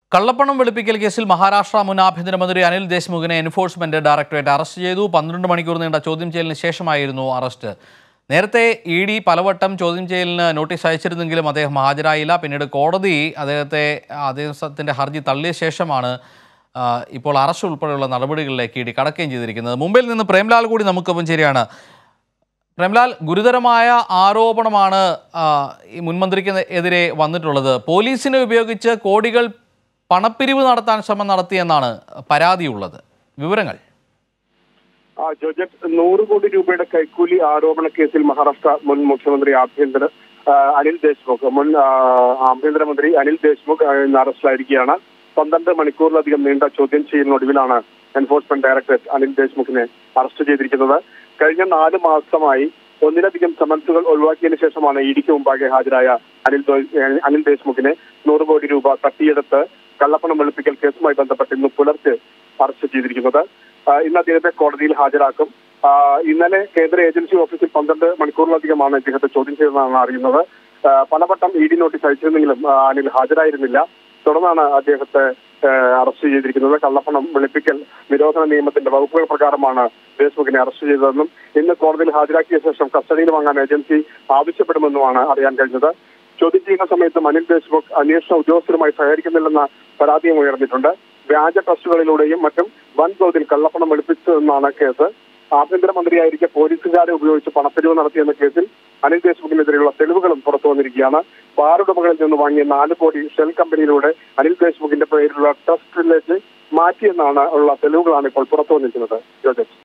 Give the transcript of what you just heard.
കള്ളപ്പണം വെളുപ്പിക്കൽ കേസിൽ മഹാരാഷ്ട്ര മുൻ ആഭ്യന്തരമന്ത്രി അനിൽ ദേശ്മുഖിനെ എൻഫോഴ്സ്മെന്റ് ഡയറക്ടറേറ്റ് അറസ്റ്റ് ചെയ്തു പന്ത്രണ്ട് മണിക്കൂർ നീണ്ട ചോദ്യം ചെയ്യലിന് ശേഷമായിരുന്നു അറസ്റ്റ് നേരത്തെ ഇ ഡി പലവട്ടം ചോദ്യം ചെയ്യലിന് നോട്ടീസ് അയച്ചിരുന്നെങ്കിലും അദ്ദേഹം ഹാജരായില്ല പിന്നീട് കോടതി അദ്ദേഹത്തെ അദ്ദേഹത്തിൻ്റെ ഹർജി തള്ളിയ ശേഷമാണ് ആ, ഇപ്പോൾ അറസ്റ്റ് ഉൾപ്പെടെയുള്ള നടപടികളിലേക്ക് ഇ ഡി കടക്കുകയും ചെയ്തിരിക്കുന്നത് മുംബൈയിൽ നിന്ന് പ്രേംലാൽ കൂടി നമുക്കൊപ്പം ശരിയാണ് പ്രേംലാൽ ഗുരുതരമായ ആരോപണമാണ് ആ, ഈ മുൻമന്ത്രിക്ക് എതിരെ വന്നിട്ടുള്ളത് പോലീസിനെ ഉപയോഗിച്ച് കോടികൾ പണപ്പിരിവ് നടത്താൻ ശ്രമം നടത്തിയെന്നാണ് പരാതിയുള്ളത് വിവരങ്ങൾ ആ, ജോജറ്റ് നൂറ് കോടി രൂപയുടെ കൈക്കൂലി ആരോപണ കേസിൽ മഹാരാഷ്ട്ര മുൻ മുഖ്യമന്ത്രി ആഭ്യന്തര ആ, അനിൽ ദേശ്മുഖ് മുൻ ആ, ആഭ്യന്തരമന്ത്രി അനിൽ ദേശ്മുഖ് ആ, ഇന്ന് അറസ്റ്റിലായിരിക്കുകയാണ് പന്ത്രണ്ട് മണിക്കൂറിലധികം നീണ്ട ചോദ്യം ചെയ്യുന്നൊടുവിലാണ് എൻഫോഴ്സ്മെന്റ് ഡയറക്ടറേറ്റ് അനിൽ ദേശ്മുഖിനെ അറസ്റ്റ് ചെയ്തിരിക്കുന്നത് കഴിഞ്ഞ നാല് മാസമായി ഒന്നിലധികം സമൻസുകൾ ഒഴിവാക്കിയതിനു ശേഷമാണ് ഇഡിക്ക് മുമ്പാകെ ഹാജരായ അനിൽ ദോ- അനിൽ ദേശ്മുഖിനെ നൂറ് കോടി രൂപ തട്ടിയെടുത്ത് കള്ളപ്പണം വെളുപ്പിക്കൽ കേസുമായി ബന്ധപ്പെട്ട് ഇന്ന് പുലർച്ചെ അറസ്റ്റ് ചെയ്തിരിക്കുന്നത് ആ, ഇന്ന് അദ്ദേഹത്തെ കോടതിയിൽ ഹാജരാക്കും ആ, ഇന്നലെ കേന്ദ്ര ഏജൻസി ഓഫീസിൽ പന്ത്രണ്ട് മണിക്കൂറിലധികമാണ് ഇദ്ദേഹത്തെ ചോദ്യം ചെയ്തതെന്നാണ് അറിയുന്നത് ആ, പലവട്ടം ഇ ഡി നോട്ടീസ് അയച്ചിരുന്നെങ്കിലും ആ, അനിൽ ഹാജരായിരുന്നില്ല തുടർന്നാണ് അദ്ദേഹത്തെ ആ, അറസ്റ്റ് ചെയ്തിരിക്കുന്നത് കള്ളപ്പണം വെളുപ്പിക്കൽ നിരോധന നിയമത്തിന്റെ വകുപ്പുകൾ പ്രകാരമാണ് ദേശ്മുഖിനെ അറസ്റ്റ് ചെയ്തതെന്നും ഇന്ന് കോടതിയിൽ ഹാജരാക്കിയ ശേഷം കസ്റ്റഡിയിൽ വാങ്ങാൻ ഏജൻസി ആവശ്യപ്പെടുമെന്നുമാണ് അറിയാൻ കഴിഞ്ഞത് ചോദ്യം ചെയ്യുന്ന സമയത്ത് അനിൽ ദേശ്മുഖ് അന്വേഷണ ഉദ്യോഗസ്ഥരുമായി സഹകരിക്കുന്നില്ലെന്ന പരാതിയും ഉയർന്നിട്ടുണ്ട് വ്യാജ ട്രസ്റ്റുകളിലൂടെയും മറ്റും വൻതോതിൽ കള്ളപ്പണം വെളുപ്പിച്ചതെന്നാണ് കേസ് ആഭ്യന്തരമന്ത്രിയായിരിക്കെ പോലീസുകാരെ ഉപയോഗിച്ച് പണപ്പിരിവ് നടത്തിയെന്ന കേസിൽ അനിൽ ദേശ്മുഖിനെതിരെയുള്ള തെളിവുകളും പുറത്തു വന്നിരിക്കുകയാണ് ബാറുടമകളിൽ നിന്ന് വാങ്ങിയ നാല് കോടി ഷെൽ കമ്പനിയിലൂടെ അനിൽ ദേശ്മുഖിന്റെ പേരിലുള്ള ട്രസ്റ്റിലേക്ക് മാറ്റിയെന്നാണ് ഉള്ള തെളിവുകളാണ് ഇപ്പോൾ പുറത്തു വന്നിരിക്കുന്നത് ജോജറ്റ്